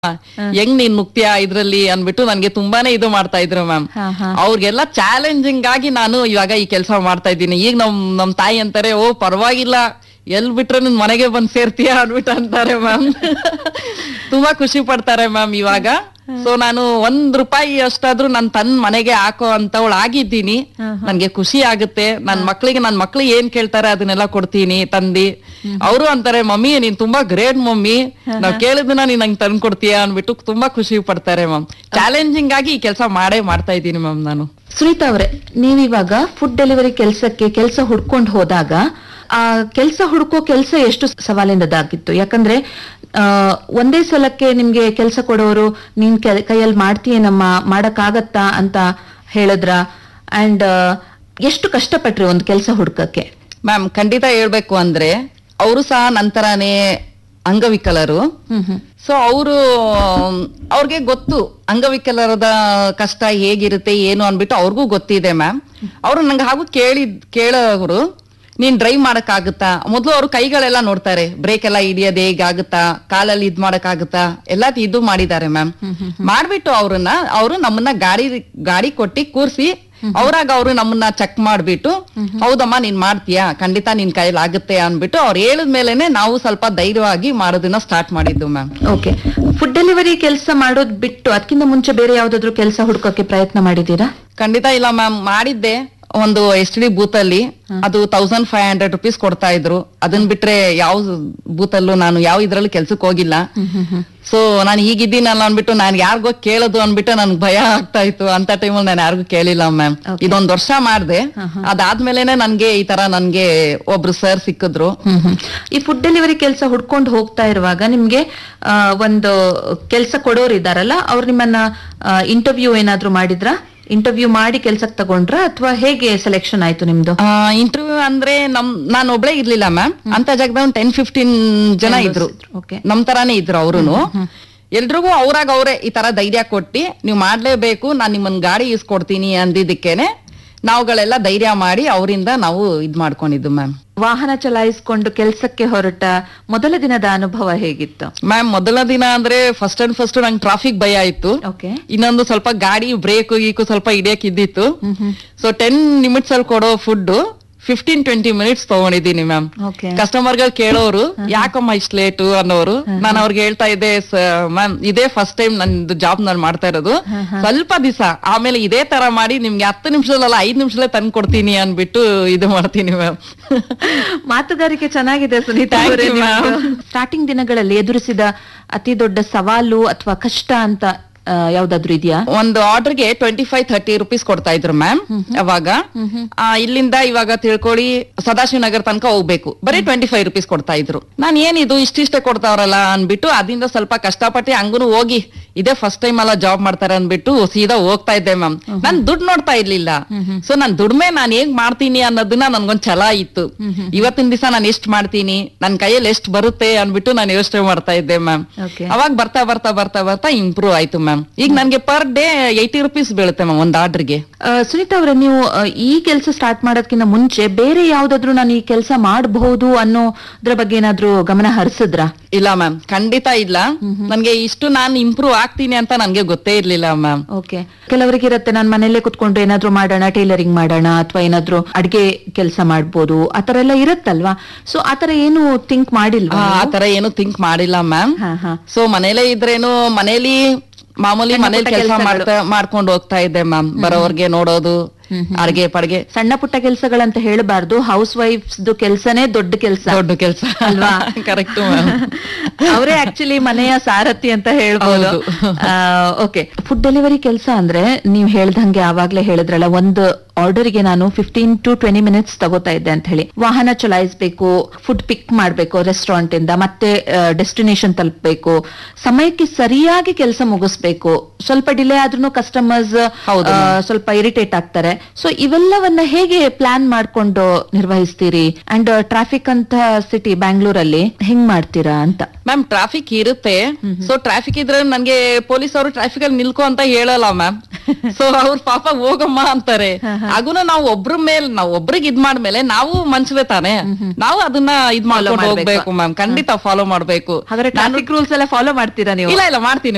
ಹೆಂಗ್ ನೀನ್ ನುಗ್ತೀಯಾ ಇದ್ರಲ್ಲಿ ಅನ್ಬಿಟ್ಟು ನನ್ಗೆ ತುಂಬಾನೇ ಇದು ಮಾಡ್ತಾ ಇದ್ರು ಮ್ಯಾಮ್ ಹಾ, ಹಾ. ಅವ್ರಿಗೆಲ್ಲ ಚಾಲೆಂಜಿಂಗ್ ಆಗಿ ನಾನು ಇವಾಗ ಈ ಕೆಲಸ ಮಾಡ್ತಾ ಇದ್ದೀನಿ ಈಗ ನಮ್ ನಮ್ ತಾಯಿ ಅಂತಾರೆ ಓ ಪರವಾಗಿಲ್ಲ ಎಲ್ ಬಿಟ್ರೆ ನಿನ್ ಮನೆಗೆ ಬಂದ್ ಸೇರ್ತೀಯ ಅನ್ಬಿಟ್ಟು ಅಂತಾರೆ ಮ್ಯಾಮ್ ತುಂಬಾ ಖುಷಿ ಪಡ್ತಾರೆ ಮ್ಯಾಮ್ ಇವಾಗ ಸೊ ನಾನು ಒಂದ್ ರೂಪಾಯಿ ಅಷ್ಟಾದ್ರೂ ನನ್ ತನ್ ಮನೆಗೆ ಹಾಕೋ ಅಂತವಳು ಆಗಿದ್ದೀನಿ ನನ್ಗೆ ಖುಷಿ ಆಗುತ್ತೆ ನನ್ ಮಕ್ಳಿಗೆ ನನ್ ಮಕ್ಳು ಏನ್ ಕೇಳ್ತಾರೆ ಅದನ್ನೆಲ್ಲ ಕೊಡ್ತೀನಿ ತಂದಿ ಅವರು ಅಂತಾರೆ ಮಮ್ಮಿ ನೀನ್ ತುಂಬಾ ಗ್ರೇಟ್ ಮಮ್ಮಿ ನಾವ್ ಕೇಳಿದ್ನ ನೀನ್ ನಂಗೆ ತಂದ್ ಕೊಡ್ತೀಯ ಅನ್ಬಿಟ್ಟು ತುಂಬಾ ಖುಷಿ ಪಡ್ತಾರೆ ಮ್ಯಾಮ್ ಚಾಲೆಂಜಿಂಗ್ ಆಗಿ ಈ ಕೆಲಸ ಮಾಡೇ ಮಾಡ್ತಾ ಇದ್ದೀನಿ ಮ್ಯಾಮ್ ನಾನು ಸುನೀತಾ ಅವರೇ ನೀವಿವಾಗ ಫುಡ್ ಡೆಲಿವರಿ ಕೆಲಸಕ್ಕೆ ಕೆಲಸ ಹುಡ್ಕೊಂಡು ಹೋದಾಗ ಆ ಕೆಲಸ ಹುಡುಕೋ ಕೆಲಸ ಎಷ್ಟು ಸವಾಲಿನದಾಗಿತ್ತು ಯಾಕಂದ್ರೆ ಆ, ಒಂದೇ ಸಲಕ್ಕೆ ನಿಮ್ಗೆ ಕೆಲಸ ಕೊಡೋರು ನೀನ್ ಕೆಲ್- ಕೈಯಲ್ಲಿ ಮಾಡ್ತೀಯೇನಮ್ಮ ಮಾಡಕ್ಕಾಗತ್ತಾ ಅಂತ ಹೇಳಿದ್ರ ಅಂಡ್ ಎಷ್ಟು ಕಷ್ಟಪಟ್ರಿ ಒಂದು ಕೆಲಸ ಹುಡ್ಕಕ್ಕೆ ಮ್ಯಾಮ್ ಖಂಡಿತ ಹೇಳ್ಬೇಕು ಅಂದ್ರೆ ಅವರು ಸಹ ನಂತರನೇ ಅಂಗವಿಕಲರು ಹ್ಮ್ ಹ್ಮ್ ಸೊ ಅವರು ಅವ್ರಿಗೆ ಗೊತ್ತು ಅಂಗವಿಕಲರದ ಕಷ್ಟ ಹೇಗಿರುತ್ತೆ ಏನು ಅನ್ಬಿಟ್ಟು ಅವ್ರಿಗೂ ಗೊತ್ತಿದೆ ಮ್ಯಾಮ್ ಅವರು ನಂಗೆ ಹಾಗೂ ಕೇಳಿದ್ ಕೇಳೋರು ನೀನ್ ಡ್ರೈವ್ ಮಾಡಕ್ಕಾಗುತ್ತಾ ಮೊದ್ಲು ಅವ್ರು ಕೈಗಳೆಲ್ಲ ನೋಡ್ತಾರೆ ಬ್ರೇಕ್ ಎಲ್ಲ ಹಿಡಿಯೋದು ಹೇಗಾಗುತ್ತಾ ಕಾಲಲ್ಲಿ ಇದ್ ಮಾಡಕ್ಕಾಗುತ್ತಾ ಎಲ್ಲ ಇದು ಮಾಡಿದ್ದಾರೆ ಮ್ಯಾಮ್ ಮಾಡ್ಬಿಟ್ಟು ಅವ್ರನ್ನ ಅವರು ನಮ್ಮನ್ನ ಗಾಡಿ ಗಾಡಿ ಕೊಟ್ಟಿ ಕೂರ್ಸಿ ಅವ್ರಾಗ ಅವರು ನಮ್ಮನ್ನ ಚೆಕ್ ಮಾಡ್ಬಿಟ್ಟು ಹೌದಮ್ಮ ನೀನ್ ಮಾಡ್ತೀಯಾ ಖಂಡಿತ ನಿನ್ ಕೈಯಲ್ಲಿ ಆಗುತ್ತೆ ಅನ್ಬಿಟ್ಟು ಅವ್ರು ಹೇಳಿದ ಮೇಲೆನೆ ನಾವು ಸ್ವಲ್ಪ ಧೈರ್ಯವಾಗಿ ಮಾಡೋದನ್ನ ಸ್ಟಾರ್ಟ್ ಮಾಡಿದ್ದು ಮ್ಯಾಮ್ ಓಕೆ ಫುಡ್ ಡೆಲಿವರಿ ಕೆಲಸ ಮಾಡೋದ್ ಬಿಟ್ಟು ಅದಕ್ಕಿಂತ ಮುಂಚೆ ಬೇರೆ ಯಾವ್ದಾದ್ರು ಕೆಲಸ ಹುಡ್ಕೋಕೆ ಪ್ರಯತ್ನ ಮಾಡಿದೀರಾ ಖಂಡಿತ ಇಲ್ಲ ಮ್ಯಾಮ್ ಮಾಡಿದ್ದೆ ಒಂದು ಎಸ್ ಡಿ ಬೂತ್ ಅಲ್ಲಿ ಅದು ತೌಸಂಡ್ ಫೈವ್ ಹಂಡ್ರೆಡ್ ರುಪೀಸ್ ಕೊಡ್ತಾ ಇದ್ರು ಅದನ್ ಬಿಟ್ರೆ ಯಾವ ಬೂತ್ ಅಲ್ಲೂ ನಾನು ಯಾವ ಇದ್ರಲ್ಲೂ ಕೆಲ್ಸಕ್ಕೆ ಹೋಗಿಲ್ಲ ಸೊ ನಾನು ಹೀಗಿದ್ದೀನಲ್ಲ ಅನ್ಬಿಟ್ಟು ನಾನು ಯಾರಿಗೋ ಕೇಳೋದು ಅನ್ಬಿಟ್ಟು ನನ್ಗೆ ಭಯ ಆಗ್ತಾ ಇತ್ತು ಅಂತ ಟೈಮಲ್ಲಿ ನಾನು ಯಾರಿಗೂ ಕೇಳಿಲ್ಲ ಮ್ಯಾಮ್ Okay. ಇದೊಂದ್ ವರ್ಷ ಮಾಡ್ದೆ ಅದಾದ್ಮೇಲೆನೆ ನನ್ಗೆ ಈ ತರ ನನ್ಗೆ ಒಬ್ರು ಸರ್ ಸಿಕ್ಕಿದ್ರು ಹ್ಮ್ ಹ್ಮ್. ಈ ಫುಡ್ ಡೆಲಿವರಿ ಕೆಲಸ ಹುಡ್ಕೊಂಡು ಹೋಗ್ತಾ ಇರುವಾಗ ನಿಮ್ಗೆ ಆ, ಒಂದು ಕೆಲಸ ಕೊಡೋರು ಇದಾರಲ್ಲ ಅವ್ರು ನಿಮ್ಮನ್ನ ಇಂಟರ್ವ್ಯೂ ಏನಾದ್ರೂ ಮಾಡಿದ್ರಾ ಇಂಟರ್ವ್ಯೂ ಮಾಡಿ ಕೆಲ್ಸಕ್ಕೆ ತಗೊಂಡ್ರ ಅಥವಾ ಹೇಗೆ ಸೆಲೆಕ್ಷನ್ ಆಯ್ತು ನಿಮ್ದು ಇಂಟರ್ವ್ಯೂ ಅಂದ್ರೆ ನಮ್ ನಾನು ಒಬ್ಳೇ ಇರ್ಲಿಲ್ಲ ಮ್ಯಾಮ್ ಅಂತ ಜಾಗದಾಗ ಒಂದ್ ಟೆನ್ ಫಿಫ್ಟೀನ್ ಜನ ಇದ್ರು ಓಕೆ ನಮ್ ತರಾನೇ ಇದ್ರು ಅವ್ರುನು ಎಲ್ರಿಗೂ ಅವ್ರಾಗ ಅವ್ರೆ ಈ ತರ ಧೈರ್ಯ ಕೊಟ್ಟಿ ನೀವು ಮಾಡ್ಲೇಬೇಕು ನಾನ್ ನಿಮ್ಮನ್ ಗಾಡಿ ಇಸ್ಕೊಡ್ತೀನಿ ಅಂದಿದ್ದಕ್ಕೇನೆ ನಾವುಗಳೆಲ್ಲ ಧೈರ್ಯ ಮಾಡಿ ಅವರಿಂದ ನಾವು ಇದ್ ಮಾಡ್ಕೊಂಡಿದ್ದು ಮ್ಯಾಮ್ ವಾಹನ ಚಲಾಯಿಸ್ಕೊಂಡು ಕೆಲ್ಸಕ್ಕೆ ಹೊರಟ ಮೊದಲ ದಿನದ ಅನುಭವ ಹೇಗಿತ್ತು ಮ್ಯಾಮ್ ಮೊದಲ ದಿನ ಅಂದ್ರೆ ಫಸ್ಟ್ ಅಂಡ್ ಫಸ್ಟ್ ನಂಗೆ ಟ್ರಾಫಿಕ್ ಭಯ ಇತ್ತು ಓಕೆ ಇನ್ನೊಂದು ಸ್ವಲ್ಪ ಗಾಡಿ ಬ್ರೇಕ್ ಗೀಕು ಸ್ವಲ್ಪ ಹಿಡಿಯಕ್ ಇದ್ದಿತ್ತು ಸೊ ಟೆನ್ ನಿಮಿಟ್ಸ್ ಅಲ್ಲಿ ಕೊಡೋ ಫುಡ್ ಫಿಫ್ಟೀನ್ ಟ್ವೆಂಟಿ ಮಿನಿಟ್ಸ್ ತಗೊಂಡಿದ್ದೀನಿ ಮ್ಯಾಮ್ ಓಕೆ ಕಸ್ಟಮರ್ ಗಳು ಕೇಳೋರು ಯಾಕಮ್ಮ ಇಷ್ಟ ಲೇಟು ಅನ್ನೋರು ನಾನು ಅವ್ರಿಗೆ ಹೇಳ್ತಾ ಇದ್ದೆ ಮ್ಯಾಮ್ ಇದೇ ಫಸ್ಟ್ ಟೈಮ್ ನಂದು ಜಾಬ್ ನಾನು ಮಾಡ್ತಾ ಇರೋದು ಸ್ವಲ್ಪ ದಿವಸ ಆಮೇಲೆ ಇದೇ ತರ ಮಾಡಿ ನಿಮ್ಗೆ ಹತ್ತು ನಿಮಿಷದಲ್ಲ ಐದ್ ನಿಮಿಷದಲ್ಲೇ ತಂದು ಕೊಡ್ತೀನಿ ಅನ್ಬಿಟ್ಟು ಇದು ಮಾಡ್ತೀನಿ ಮ್ಯಾಮ್ ಮಾತುಗಾರಿಕೆ ಚೆನ್ನಾಗಿದೆ ಸುನೀತಾ Thank ಅವರೇ you, ma'am. ಸ್ಟಾರ್ಟಿಂಗ್ ದಿನಗಳಲ್ಲಿ ಎದುರಿಸಿದ ಅತಿ ದೊಡ್ಡ ಸವಾಲು ಅಥವಾ ಕಷ್ಟ ಅಂತ ಆ, ಯಾವ್ದಾದ್ರು ಇದೆಯಾ ಒಂದು ಆರ್ಡರ್ಗೆ ಟ್ವೆಂಟಿ ಫೈವ್ ಥರ್ಟಿ ರುಪೀಸ್ ಕೊಡ್ತಾ ಇದ್ರು ಮ್ಯಾಮ್ ಅವಾಗ ಆ, ಇಲ್ಲಿಂದ ಇವಾಗ ತಿಳ್ಕೊಳ್ಳಿ ಸದಾಶಿವನಗರ್ ತನಕ ಹೋಗ್ಬೇಕು ಬರೀ ಟ್ವೆಂಟಿ ಫೈವ್ ರುಪೀಸ್ ಕೊಡ್ತಾ ಇದ್ರು ನಾನ್ ಏನಿದು ಇಷ್ಟಿಷ್ಟೇ ಕೊಡ್ತಾವ್ರಲ್ಲ ಅನ್ಬಿಟ್ಟು ಅದರಿಂದ ಸ್ವಲ್ಪ ಕಷ್ಟಪಟ್ಟು ಹಂಗೂ ಹೋಗಿ ಇದೇ ಫಸ್ಟ್ ಟೈಮ್ ಅಲ್ಲ ಜಾಬ್ ಮಾಡ್ತಾರೆ ಅನ್ಬಿಟ್ಟು ಸೀದಾ ಹೋಗ್ತಾ ಇದ್ದೆ ಮ್ಯಾಮ್ ನಾನ್ ದುಡ್ಡು ನೋಡ್ತಾ ಇರ್ಲಿಲ್ಲ ಸೊ ನಾನ್ ದುಡ್ಮೆ ನಾನ್ ಹೇಗ್ ಮಾಡ್ತೀನಿ ಅನ್ನೋದನ್ನ ನನ್ಗೊಂದ್ ಛಲ ಇತ್ತು ಇವತ್ತಿನ ದಿವಸ ನಾನು ಎಷ್ಟ್ ಮಾಡ್ತೀನಿ ನನ್ ಕೈಯಲ್ಲಿ ಎಷ್ಟ್ ಬರುತ್ತೆ ಅನ್ಬಿಟ್ಟು ನಾನು ಯೋಚನೆ ಮಾಡ್ತಾ ಇದ್ದೆ ಮ್ಯಾಮ್ ಓಕೆ ಅವಾಗ ಬರ್ತಾ ಬರ್ತಾ ಬರ್ತಾ ಬರ್ತಾ ಇಂಪ್ರೂವ್ ಆಯ್ತು ಮ್ಯಾಮ್ ಈಗ ನನ್ಗೆ ಪರ್ ಡೇ ಏಯ್ಟಿ ರುಪೀಸ್ ಬೀಳುತ್ತೆ ಮ್ಯಾಮ್ ಒಂದ್ ಆರ್ಡರ್ಗೆ ಸುನೀತಾ ಅವರೇ ನೀವು ಆ, ಈ ಕೆಲಸ ಸ್ಟಾರ್ಟ್ ಮಾಡೋದಕ್ಕಿಂತ ಮುಂಚೆ ಬೇರೆ ಯಾವ್ದಾದ್ರು ನಾನು ಈ ಕೆಲಸ ಮಾಡಬಹುದು ಅನ್ನೋದ್ರ ಬಗ್ಗೆ ಏನಾದ್ರೂ ಗಮನ ಹರಿಸಿದ್ರಾ ಇಲ್ಲ ಮ್ಯಾಮ್ ಖಂಡಿತ ಇಲ್ಲ ನನ್ಗೆ ಇಷ್ಟು ನಾನು ಇಂಪ್ರೂವ್ ಆಗ್ತೀನಿ ಅಂತ ನನ್ಗೆ ಗೊತ್ತೇ ಇರ್ಲಿಲ್ಲ ಮ್ಯಾಮ್ ಓಕೆ ಕೆಲವರಿಗೆ ಇರುತ್ತೆ ನಾನು ಮನೆಯಲ್ಲೇ ಕುತ್ಕೊಂಡು ಏನಾದ್ರೂ ಮಾಡೋಣ ಟೈಲರಿಂಗ್ ಮಾಡೋಣ ಅಥವಾ ಏನಾದ್ರೂ ಅಡ್ಗೆ ಕೆಲಸ ಮಾಡ್ಬೋದು ಆತರ ಎಲ್ಲ ಇರುತ್ತಲ್ವಾ ಸೊ ಆತರ ಏನು ಥಿಂಕ್ ಮಾಡಿಲ್ವಾ ಆ ತರ ಏನು ಥಿಂಕ್ ಮಾಡಿಲ್ಲ ಮ್ಯಾಮ್ ಹಾ ಹಾ ಸೊ ಮನೇಲೇ ಇದ್ರೇನು ಮನೇಲಿ ಮಾಮೂಲಿ ಸಣ್ಣ ಮನೇಲಿ ಪುಟ್ಟ ಕೆಲಸ ಕೆಲ್ಸಗಳು. ಮಾಡ್ತಾ ಮಾಡ್ಕೊಂಡು ಹೋಗ್ತಾ ಇದ್ದೆ ಮ್ಯಾಮ್ ಬರೋರ್ಗೆ ನೋಡೋದು ಅಡ್ಗೆ ಪಡ್ಗೆ ಸಣ್ಣ ಪುಟ್ಟ ಕೆಲಸಗಳಂತ ಹೇಳಬಾರ್ದು ಹೌಸ್ ವೈಫ್ಸ್ ಕೆಲಸನೇ ದೊಡ್ಡ ಕೆಲಸ ದೊಡ್ಡ ಕೆಲಸ ಅಲ್ವಾ ಕರೆಕ್ಟ್ ಮ್ಯಾಮ್ ಅವರೇ ಆಕ್ಚುಲಿ ಮನೆಯ ಸಾರಥಿ ಅಂತ ಹೇಳ್ಬೋದು ಹೌದು. ಓಕೆ ಫುಡ್ ಡೆಲಿವರಿ ಕೆಲಸ ಅಂದ್ರೆ ನೀವ್ ಹೇಳ್ದಂಗೆ ಆವಾಗ್ಲೇ ಹೇಳಿದ್ರಲ್ಲ ಒಂದು ಆರ್ಡರ್ಗೆ ನಾನು ಫಿಫ್ಟೀನ್ ಟು ಟ್ವೆಂಟಿ ಮಿನಿಟ್ಸ್ ತಗೋತಾ ಇದ್ದೆ ಅಂತ ಹೇಳಿ ವಾಹನ ಚಲಾಯಿಸಬೇಕು ಫುಡ್ ಪಿಕ್ ಮಾಡ್ಬೇಕು ರೆಸ್ಟೋರೆಂಟ್ ಇಂದ ಮತ್ತೆ ಡೆಸ್ಟಿನೇಷನ್ ತಲುಪಬೇಕು ಸಮಯಕ್ಕೆ ಸರಿಯಾಗಿ ಕೆಲಸ ಮುಗಿಸ್ಬೇಕು ಸ್ವಲ್ಪ ಡಿಲೇ ಆದ್ರೂ ಕಸ್ಟಮರ್ಸ್ ಹೌದು ಸ್ವಲ್ಪ ಇರಿಟೇಟ್ ಆಗ್ತಾರೆ ಸೊ ಇವೆಲ್ಲವನ್ನ ಹೇಗೆ ಪ್ಲಾನ್ ಮಾಡ್ಕೊಂಡು ನಿರ್ವಹಿಸ್ತೀರಿ ಅಂಡ್ ಟ್ರಾಫಿಕ್ ಅಂತ ಸಿಟಿ ಬ್ಯಾಂಗ್ಳೂರಲ್ಲಿ ಹೆಂಗ್ ಮಾಡ್ತೀರಾ ಅಂತ ಮ್ಯಾಮ್ ಟ್ರಾಫಿಕ್ ಇರುತ್ತೆ ಸೊ ಟ್ರಾಫಿಕ್ ಇದ್ರೆ ನನ್ಗೆ ಪೊಲೀಸ್ ಅವರು ಟ್ರಾಫಿಕ್ ಅಲ್ಲಿ ನಿಲ್ಕೊ ಅಂತ ಹೇಳಲ್ಲ ಮ್ಯಾಮ್ ಸೊ ಅವ್ರ ಪಾಪ ಹೋಗಮ್ಮ ಅಂತಾರೆ ಆಗುನು ನಾವು ಒಬ್ರ ಮೇಲ್ ನಾವು ಒಬ್ರಿಗೆ ಇದ್ ಮಾಡ್ಮೇಲೆ ನಾವು ಮನ್ಸುವೆ ತಾನೆ ನಾವು ಅದನ್ನ ಇದ್ ಮಾಡ್ಕೊಂಡು ಮಾಡ್ಬೇಕು. ಹೋಗ್ಬೇಕು ಮ್ಯಾಮ್ ಖಂಡಿತ ಫಾಲೋ ಮಾಡ್ಬೇಕು ಹಾಗಾದ್ರೆ ಟ್ರಾಫಿಕ್ ರೂಲ್ಸ್ ಎಲ್ಲ ಫಾಲೋ ಮಾಡ್ತೀರಾ ನೀವು ಇಲ್ಲ ಇಲ್ಲ ಮಾಡ್ತೀನಿ